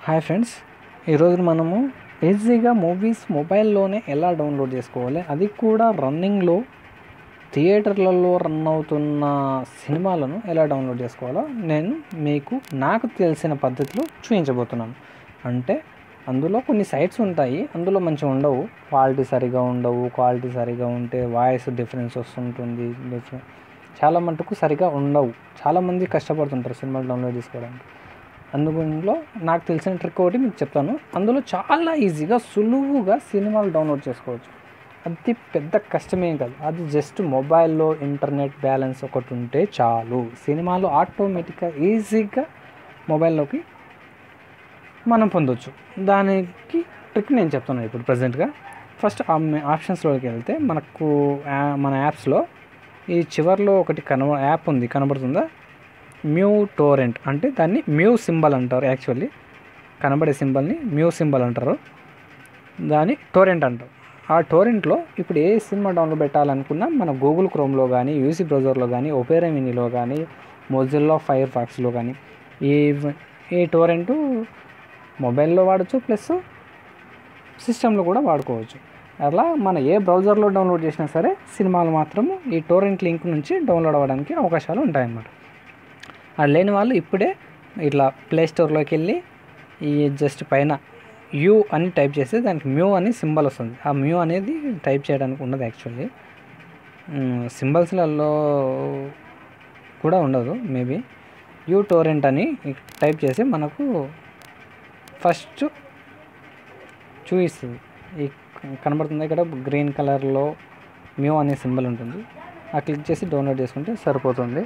Hi friends ఈరోజు మనము ఈజీగా మూవీస్ మొబైల్లోనే ఎలా డౌన్లోడ్ చేసుకోవాలి అది కూడా రన్నింగ్లో థియేటర్లలో రన్ అవుతున్న సినిమాలను ఎలా డౌన్లోడ్ చేసుకోవాలో నేను మీకు నాకు తెలిసిన పద్ధతిలో చూపించబోతున్నాను అంటే అందులో కొన్ని సైట్స్ ఉంటాయి అందులో మంచిగా ఉండవు క్వాలిటీ సరిగా ఉండవు క్వాలిటీ సరిగా ఉంటే వాయిస్ డిఫరెన్స్ వస్తుంటుంది డిఫరెంట్ చాలా మటుకు సరిగా ఉండవు చాలామంది కష్టపడుతుంటారు సినిమాలు డౌన్లోడ్ చేసుకోవడానికి అందులో నాకు తెలిసిన ట్రిక్ ఒకటి మీకు చెప్తాను అందులో చాలా ఈజీగా సులువుగా సినిమాలు డౌన్లోడ్ చేసుకోవచ్చు అది పెద్ద కష్టమేం కాదు అది జస్ట్ మొబైల్లో ఇంటర్నెట్ బ్యాలెన్స్ ఒకటి ఉంటే చాలు సినిమాలు ఆటోమేటిక్గా ఈజీగా మొబైల్లోకి మనం పొందొచ్చు దానికి ట్రిక్ నేను చెప్తున్నాను ఇప్పుడు ప్రజెంట్గా ఫస్ట్ ఆప్షన్స్లోకి వెళ్తే మనకు యా- మన యాప్స్లో ఈ చివర్లో ఒకటి కనబ యాప్ ఉంది కనబడుతుందా మ్యూ టోరెంట్ అంటే దాన్ని మ్యూ సింబల్ అంటారు యాక్చువల్లీ కనబడే సింబల్ని మ్యూ సింబల్ అంటారు దాన్ని టోరెంట్ అంటారు ఆ టోరెంట్లో ఇప్పుడు ఏ సినిమా డౌన్లోడ్ పెట్టాలనుకున్నా మన గూగుల్ క్రోమ్లో కానీ యూసీ బ్రౌజర్లో కానీ ఒపేరా మినీలో కానీ మొజిల్లో ఫైర్ ఫాక్స్లో కానీ ఈ ఈ టోరెంట్ మొబైల్లో వాడచ్చు ప్లస్ సిస్టంలో కూడా వాడుకోవచ్చు అలా మన ఏ బ్రౌజర్లో డౌన్లోడ్ చేసినా సరే సినిమాలు మాత్రము ఈ టోరెంట్ లింక్ నుంచి డౌన్లోడ్ అవ్వడానికి అవకాశాలు ఉంటాయన్నమాట అది లేని వాళ్ళు ఇప్పుడే ఇట్లా ప్లే స్టోర్లోకి వెళ్ళి ఈ జస్ట్ పైన యూ అని టైప్ చేస్తే దానికి మ్యూ అని సింబల్ వస్తుంది ఆ మ్యూ అనేది టైప్ చేయడానికి ఉండదు యాక్చువల్లీ సింబల్స్లలో కూడా ఉండదు మేబీ యూ టోరెంట్ అని టైప్ చేసి మనకు ఫస్ట్ చూపిస్తుంది ఈ కనబడుతుంది ఇక్కడ గ్రీన్ కలర్లో మ్యూ అనే సింబల్ ఉంటుంది ఆ క్లిక్ చేసి డౌన్లోడ్ చేసుకుంటే సరిపోతుంది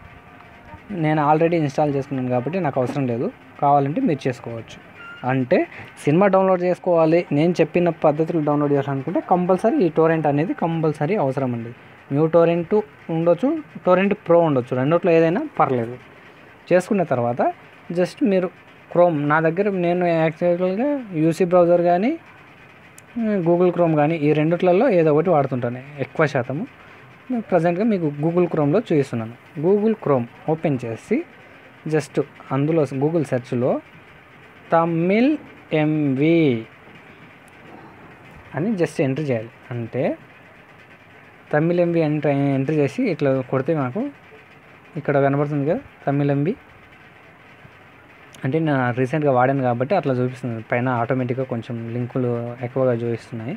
నేను ఆల్రెడీ ఇన్స్టాల్ చేసుకున్నాను కాబట్టి నాకు అవసరం లేదు కావాలంటే మీరు చేసుకోవచ్చు అంటే సినిమా డౌన్లోడ్ చేసుకోవాలి నేను చెప్పిన పద్ధతులు డౌన్లోడ్ చేయాలనుకుంటే కంపల్సరీ ఈ టోరెంట్ అనేది కంపల్సరీ అవసరం అండి న్యూ టోరెంట్ ఉండొచ్చు టోరెంట్ ప్రో ఉండొచ్చు రెండిట్లో ఏదైనా పర్లేదు చేసుకున్న తర్వాత జస్ట్ మీరు క్రోమ్ నా దగ్గర నేను యాక్చువల్గా యూసీ బ్రౌజర్ కానీ గూగుల్ క్రోమ్ కానీ ఈ రెండిట్లలో ఏదో ఒకటి వాడుతుంటాను ఎక్కువ శాతము ప్రజెంట్గా మీకు గూగుల్ క్రోమ్లో చూపిస్తున్నాను గూగుల్ క్రోమ్ ఓపెన్ చేసి జస్ట్ అందులో గూగుల్ సెర్చ్లో తమిళ్ ఎంవి అని జస్ట్ ఎంటర్ చేయాలి అంటే తమిళ్ ఎంవి ఎంటర్ ఎంటర్ చేసి ఇట్లా కొడితే నాకు ఇక్కడ కనబడుతుంది కదా తమిళ్ ఎంవి అంటే నేను రీసెంట్గా వాడాను కాబట్టి అట్లా చూపిస్తుంది పైన ఆటోమేటిక్గా కొంచెం లింకులు ఎక్కువగా చూపిస్తున్నాయి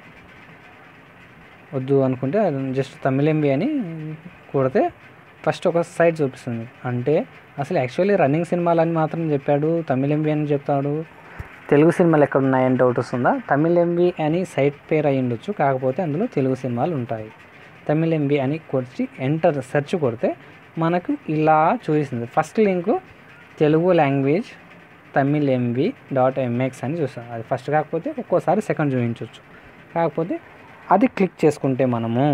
వద్దు అనుకుంటే జస్ట్ తమిళ్ ఎంబీ అని కొడితే ఫస్ట్ ఒక సైట్ చూపిస్తుంది అంటే అసలు యాక్చువల్లీ రన్నింగ్ సినిమాలని మాత్రం చెప్పాడు తమిళ్ ఎంబీ అని చెప్తాడు తెలుగు సినిమాలు ఎక్కడ ఉన్నాయని డౌట్ వస్తుందా తమిళ్ ఎంబీ అని సైట్ పేరు అయి ఉండొచ్చు కాకపోతే అందులో తెలుగు సినిమాలు ఉంటాయి తమిళ్ ఎంబీ అని కొట్టి ఎంటర్ సెర్చ్ కొడితే మనకు ఇలా చూపిస్తుంది first link Telugu language Tamil MV dot MX అని చూస్తాం అది ఫస్ట్ కాకపోతే ఒక్కోసారి సెకండ్ చూపించవచ్చు కాకపోతే అది క్లిక్ చేసుకుంటే మనము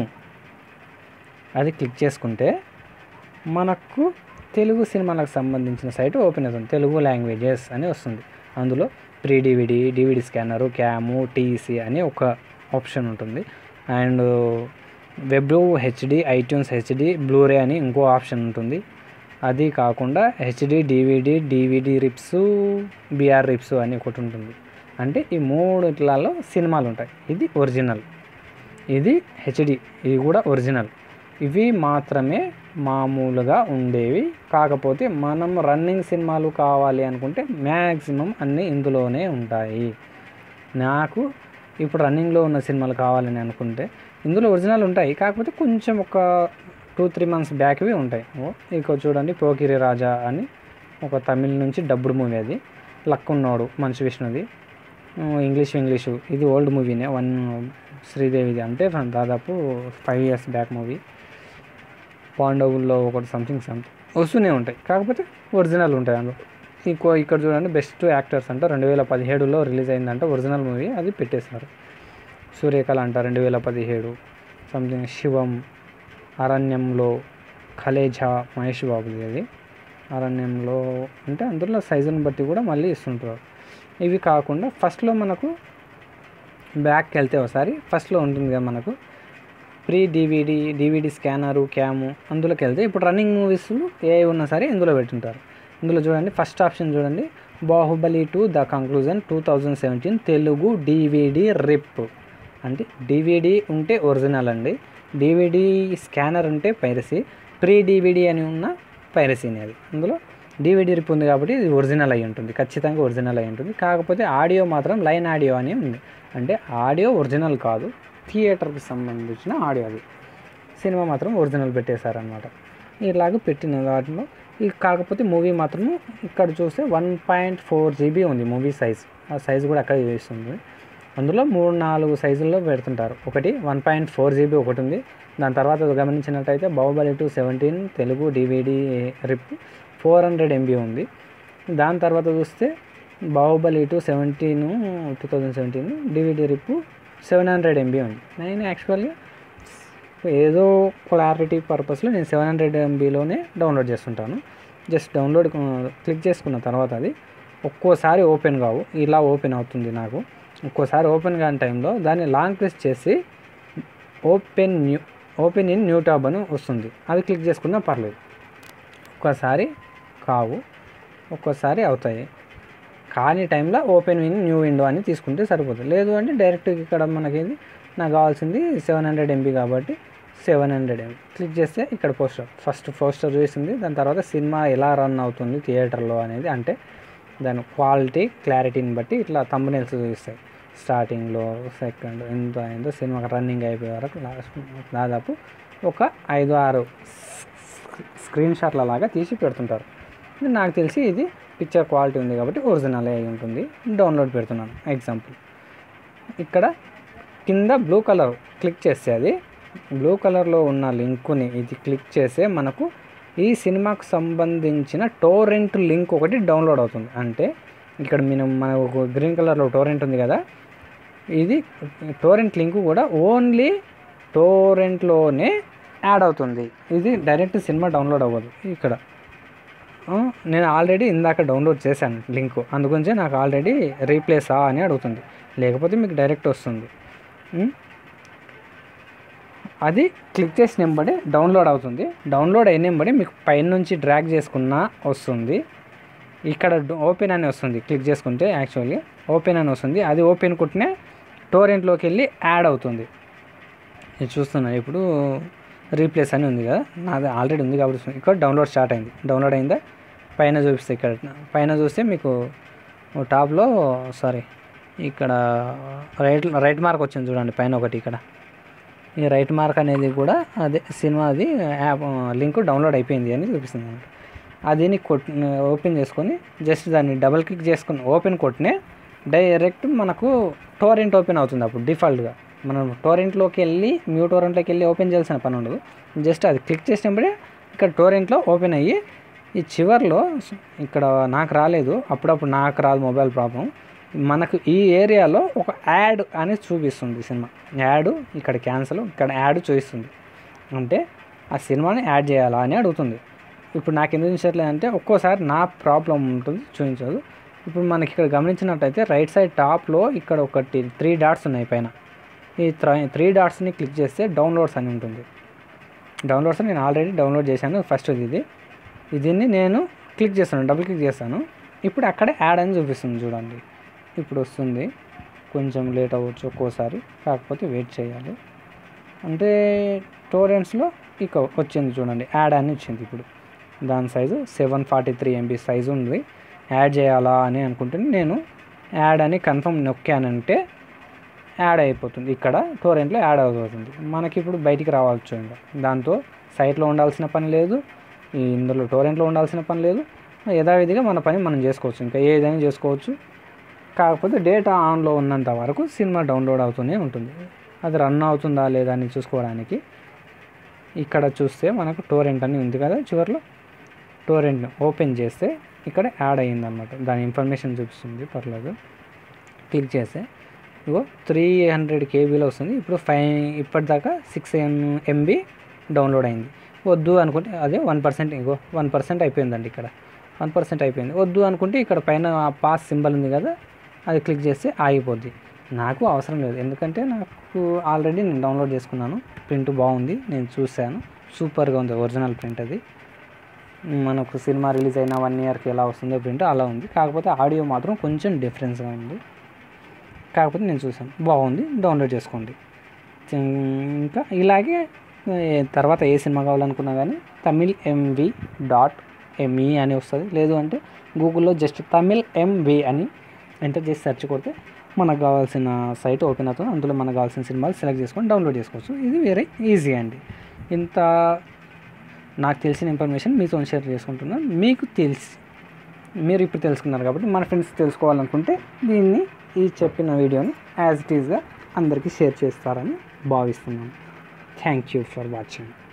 అది క్లిక్ చేసుకుంటే మనకు తెలుగు సినిమాలకు సంబంధించిన సైట్ ఓపెన్ అవుతుంది తెలుగు లాంగ్వేజెస్ అని వస్తుంది అందులో pre DVD DVD scanner cam TC అని ఒక ఆప్షన్ ఉంటుంది and web HD iTunes HD Blu-ray అని ఇంకో ఆప్షన్ ఉంటుంది అది కాకుండా HD DVD DVD rips BR rips అని ఒకటి ఉంటుంది అంటే ఈ మూడిట్లలో సినిమాలు ఉంటాయి ఇది ఒరిజినల్ ఇది హెచ్డి ఇది కూడా ఒరిజినల్ ఇవి మాత్రమే మామూలుగా ఉండేవి కాకపోతే మనం రన్నింగ్ సినిమాలు కావాలి అనుకుంటే మ్యాక్సిమం అన్నీ ఇందులోనే ఉంటాయి నాకు ఇప్పుడు రన్నింగ్లో ఉన్న సినిమాలు కావాలని అనుకుంటే ఇందులో ఒరిజినల్ ఉంటాయి కాకపోతే కొంచెం ఒక టూ త్రీ మంత్స్ బ్యాక్వి ఉంటాయి ఓ, ఇక చూడండి పోకిరి రాజా అని ఒక తమిళ్ నుంచి డబ్బుడు మూవీ అది లక్ ఉన్నోడు మంచి విష్ణుది ఉమ్, ఇంగ్లీష్ ఇంగ్లీషు ఇది ఓల్డ్ మూవీనే వన్ శ్రీదేవిది అంటే ఫ్రమ్ దాదాపు ఫైవ్ ఇయర్స్ బ్యాక్ మూవీ పాండవుల్లో ఒకటి సంథింగ్ సంథింగ్ వస్తూనే ఉంటాయి కాకపోతే ఒరిజినల్ ఉంటాయి అందులో ఇంకో ఇక్కడ చూడండి బెస్ట్ యాక్టర్స్ అంటే రెండు వేల పదిహేడులో రిలీజ్ అయిందంటే ఒరిజినల్ మూవీ అది పెట్టేస్తున్నారు సూర్యకళ అంట రెండు వేల పదిహేడు సంథింగ్ శివం అరణ్యంలో ఖలేజా మహేష్ బాబుది అది అరణ్యంలో అంటే అందులో సైజుని బట్టి కూడా మళ్ళీ ఇస్తుంటారు ఇవి కాకుండా ఫస్ట్లో మనకు బ్యాక్కి వెళ్తే ఒకసారి ఫస్ట్లో ఉంటుంది కదా మనకు pre DVD DVD scanner cam అందులోకి వెళ్తే ఇప్పుడు రన్నింగ్ మూవీస్ ఏ ఉన్నా సరే ఇందులో పెట్టుంటారు ఇందులో చూడండి ఫస్ట్ ఆప్షన్ చూడండి Baahubali two the conclusion two thousand seventeen Telugu DVD rip అంటే డివిడి ఉంటే ఒరిజినల్ అండి డివిడి స్కానర్ ఉంటే పైరసీ ప్రీ డివిడి అని ఉన్న పైరసీని అది అందులో డివిడి రిప్ ఉంది కాబట్టి ఇది ఒరిజినల్ అయి ఉంటుంది ఖచ్చితంగా ఒరిజినల్ అయి ఉంటుంది కాకపోతే ఆడియో మాత్రం లైన్ ఆడియో అని ఉంది అంటే ఆడియో ఒరిజినల్ కాదు థియేటర్కి సంబంధించిన ఆడియో అది సినిమా మాత్రం ఒరిజినల్ పెట్టేశారనమాట ఇలాగ పెట్టిన వాటిలో ఈ కాకపోతే మూవీ మాత్రము ఇక్కడ చూస్తే వన్ పాయింట్ ఫోర్ జీబీ ఉంది మూవీ సైజ్ ఆ సైజ్ కూడా అక్కడ చూపిస్తుంది అందులో మూడు నాలుగు సైజుల్లో పెడుతుంటారు ఒకటి వన్ పాయింట్ ఫోర్ జీబీ ఒకటి ఉంది దాని తర్వాత గమనించినట్టయితే Baahubali two seventeen Telugu DVD rip four hundred MB ఉంది దాని తర్వాత చూస్తే Baahubali two seventeen two thousand seventeen DVD rip seven hundred MB ఉంది నేను యాక్చువల్గా ఏదో క్లారిటీ పర్పస్లో నేను సెవెన్ హండ్రెడ్ ఎంబీలోనే డౌన్లోడ్ చేస్తుంటాను జస్ట్ డౌన్లోడ్ క్లిక్ చేసుకున్న తర్వాత అది ఒక్కోసారి ఓపెన్ కావు ఇలా ఓపెన్ అవుతుంది నాకు ఒక్కోసారి ఓపెన్ కాని టైంలో దాన్ని లాంగ్ ప్రెస్ చేసి open new open in new tab అని వస్తుంది అది క్లిక్ చేసుకున్నా పర్లేదు ఒక్కోసారి కావు ఒక్కోసారి అవుతాయి కాని టైంలో ఓపెన్ ఇన్ న్యూ విండో అని తీసుకుంటే సరిపోతుంది లేదు అంటే డైరెక్ట్ ఇక్కడ మనకి నాకు కావాల్సింది సెవెన్ హండ్రెడ్ ఎంబీ కాబట్టి సెవెన్ హండ్రెడ్ ఎంబీ క్లిక్ చేస్తే ఇక్కడ పోస్టర్ ఫస్ట్ పోస్టర్ చూసింది దాని తర్వాత సినిమా ఎలా రన్ అవుతుంది థియేటర్లో అనేది అంటే దాని క్వాలిటీ క్లారిటీని బట్టి ఇట్లా తమ్మునేల్స్ చూపిస్తాయి స్టార్టింగ్లో సెకండ్ ఎంత అయిందో సినిమా రన్నింగ్ అయిపోయే వరకు లాస్ట్ దాదాపు ఒక ఐదు ఆరు స్క్రీన్ షాట్ల లాగా తీసి పెడుతుంటారు ఇది నాకు తెలిసి ఇది పిక్చర్ క్వాలిటీ ఉంది కాబట్టి ఒరిజినల్ అయి ఉంటుంది డౌన్లోడ్ పెడుతున్నాను ఎగ్జాంపుల్ ఇక్కడ కింద బ్లూ కలర్ క్లిక్ చేస్తే అది బ్లూ కలర్లో ఉన్న లింకుని ఇది క్లిక్ చేస్తే మనకు ఈ సినిమాకు సంబంధించిన టోరెంట్ లింక్ ఒకటి డౌన్లోడ్ అవుతుంది అంటే ఇక్కడ మనం మనకు గ్రీన్ కలర్లో టోరెంట్ ఉంది కదా ఇది టోరెంట్ లింక్ కూడా ఓన్లీ టోరెంట్లోనే యాడ్ అవుతుంది ఇది డైరెక్ట్ సినిమా డౌన్లోడ్ అవ్వదు ఇక్కడ ఆ, నేను ఆల్రెడీ ఇందాక డౌన్లోడ్ చేశాను లింక్ అందుగురించే నాకు ఆల్రెడీ రీప్లేసా అని అడుగుతుంది లేకపోతే మీకు డైరెక్ట్ వస్తుంది ఉం? అది క్లిక్ చేసిన వెంబడి డౌన్లోడ్ అవుతుంది డౌన్లోడ్ అయిన వెంబడి మీకు పైన నుంచి డ్రాగ్ చేసుకున్నా వస్తుంది ఇక్కడ ఓపెన్ అని వస్తుంది క్లిక్ చేసుకుంటే యాక్చువల్లీ ఓపెన్ అని వస్తుంది అది ఓపెన్ కుట్టినే టోరెంట్లోకి వెళ్ళి యాడ్ అవుతుంది ఇది చూస్తున్నా ఇప్పుడు రీప్లేస్ అని ఉంది కదా నాది ఆల్రెడీ ఉంది కాబట్టి వస్తుంది. ఇక్కడ డౌన్లోడ్ స్టార్ట్ అయింది డౌన్లోడ్ అయిందా పైన చూపిస్తే ఇక్కడ పైన చూస్తే మీకు టాప్లో సారీ ఇక్కడ రైట్ రైట్ మార్క్ వచ్చింది చూడండి పైన ఒకటి ఇక్కడ ఈ రైట్ మార్క్ అనేది కూడా అదే సినిమా అది యాప్ లింక్ డౌన్లోడ్ అయిపోయింది అని చూపిస్తుంది అనమాట అదిని కొట్ ఓపెన్ చేసుకొని జస్ట్ దాన్ని డబుల్ క్లిక్ చేసుకొని ఓపెన్ కొట్టినే డైరెక్ట్ మనకు టోరెంట్ ఓపెన్ అవుతుంది అప్పుడు డిఫాల్ట్గా మనం టోరెంట్లోకి వెళ్ళి మ్యూ టోరెంట్లోకి వెళ్ళి ఓపెన్ చేయాల్సిన పని ఉండదు జస్ట్ అది క్లిక్ చేసినప్పుడే ఇక్కడ టోరెంట్లో ఓపెన్ అయ్యి ఈ చివర్లో ఇక్కడ నాకు రాలేదు అప్పుడప్పుడు నాకు రాదు మొబైల్ ప్రాబ్లం మనకు ఈ ఏరియాలో ఒక యాడ్ అని చూపిస్తుంది సినిమా యాడ్ ఇక్కడ క్యాన్సల్ ఇక్కడ యాడ్ చూపిస్తుంది అంటే ఆ సినిమాని యాడ్ చేయాలా అని అడుగుతుంది ఇప్పుడు నాకు ఎందుకు చూపించట్లేదు అంటే ఒక్కోసారి నా ప్రాబ్లం ఉంటుంది చూపించదు ఇప్పుడు మనకి ఇక్కడ గమనించినట్టయితే రైట్ సైడ్ టాప్లో ఇక్కడ ఒకటి త్రీ డాట్స్ ఉన్నాయి పైన ఈ త్రీ డాట్స్ని క్లిక్ చేస్తే డౌన్లోడ్స్ అని ఉంటుంది డౌన్లోడ్స్ నేను ఆల్రెడీ డౌన్లోడ్ చేశాను ఫస్ట్ ఇది దీన్ని నేను క్లిక్ చేస్తాను డబుల్ క్లిక్ చేస్తాను ఇప్పుడు అక్కడే యాడ్ అని చూపిస్తుంది చూడండి ఇప్పుడు వస్తుంది కొంచెం లేట్ అవ్వచ్చు ఒక్కోసారి కాకపోతే వెయిట్ చేయాలి అంటే టోరెంట్స్లో ఇక వచ్చింది చూడండి యాడ్ అని వచ్చింది ఇప్పుడు దాని size seven forty three MB size ఉంది యాడ్ చేయాలా అని అనుకుంటే నేను యాడ్ అని కన్ఫర్మ్ నొక్కానంటే యాడ్ అయిపోతుంది ఇక్కడ టోరెంట్లో యాడ్ అవుతుంది మనకి ఇప్పుడు బయటికి రావచ్చు ఇంకా దాంతో సైట్లో ఉండాల్సిన పని లేదు ఈ ఇందులో టోరెంట్లో ఉండాల్సిన పని లేదు యథావిధిగా మన పని మనం చేసుకోవచ్చు ఇంకా ఏదైనా చేసుకోవచ్చు కాకపోతే డేటా ఆన్లో ఉన్నంత వరకు సినిమా డౌన్లోడ్ అవుతూనే ఉంటుంది అది రన్ అవుతుందా లేదా అని చూసుకోవడానికి ఇక్కడ చూస్తే మనకు టోరెంట్ అని ఉంది కదా చివరిలో టోరెంట్ ఓపెన్ చేస్తే ఇక్కడ యాడ్ అయ్యిందన్నమాట దాని ఇన్ఫర్మేషన్ చూపిస్తుంది పర్లేదు క్లిక్ చేస్తే ఇగో త్రీ హండ్రెడ్ కేబీలో వస్తుంది ఇప్పుడు ఫైవ్ ఇప్పటిదాకా సిక్స్ ఎంబీ డౌన్లోడ్ అయింది వద్దు అనుకుంటే అదే వన్ పర్సెంట్ ఇగో వన్ పర్సెంట్ అయిపోయిందండి ఇక్కడ వన్ పర్సెంట్ అయిపోయింది వద్దు అనుకుంటే ఇక్కడ పైన ఆ పాస్ సింబల్ ఉంది కదా అది క్లిక్ చేస్తే ఆగిపోద్ది నాకు అవసరం లేదు ఎందుకంటే నాకు ఆల్రెడీ నేను డౌన్లోడ్ చేసుకున్నాను ప్రింట్ బాగుంది నేను చూశాను సూపర్గా ఉంది ఒరిజినల్ ప్రింట్ అది మనకు సినిమా రిలీజ్ అయిన వన్ ఇయర్కి ఎలా వస్తుందో ప్రింట్ అలా ఉంది కాకపోతే ఆడియో మాత్రం కొంచెం డిఫరెన్స్గా ఉంది కాకపోతే నేను చూసాను బాగుంది డౌన్లోడ్ చేసుకోండి ఇంకా ఇలాగే ఏ, తర్వాత ఏ సినిమా కావాలనుకున్నా కానీ తమిళ్ ఎంవి డాట్ ఎంఈ అని వస్తుంది లేదు అంటే గూగుల్లో జస్ట్ తమిళ్ ఎంవి అని ఎంటర్ చేసి సెర్చ్ కొడితే మనకు కావాల్సిన సైట్ ఓపెన్ అవుతుంది అందులో మనకు కావాల్సిన సినిమాలు సెలెక్ట్ చేసుకొని డౌన్లోడ్ చేసుకోవచ్చు ఇది వేరే ఈజీ అండి ఇంత నాకు తెలిసిన ఇన్ఫర్మేషన్ మీతో షేర్ చేసుకుంటున్నాను మీకు తెలిసి మీరు ఇప్పుడు తెలుసుకున్నారు కాబట్టి మన ఫ్రెండ్స్ తెలుసుకోవాలనుకుంటే దీన్ని ఈ చెప్పిన వీడియోని యాజ్ ఇట్ ఈస్గా అందరికీ షేర్ చేస్తారని భావిస్తున్నాను థ్యాంక్ యూ ఫర్ వాచింగ్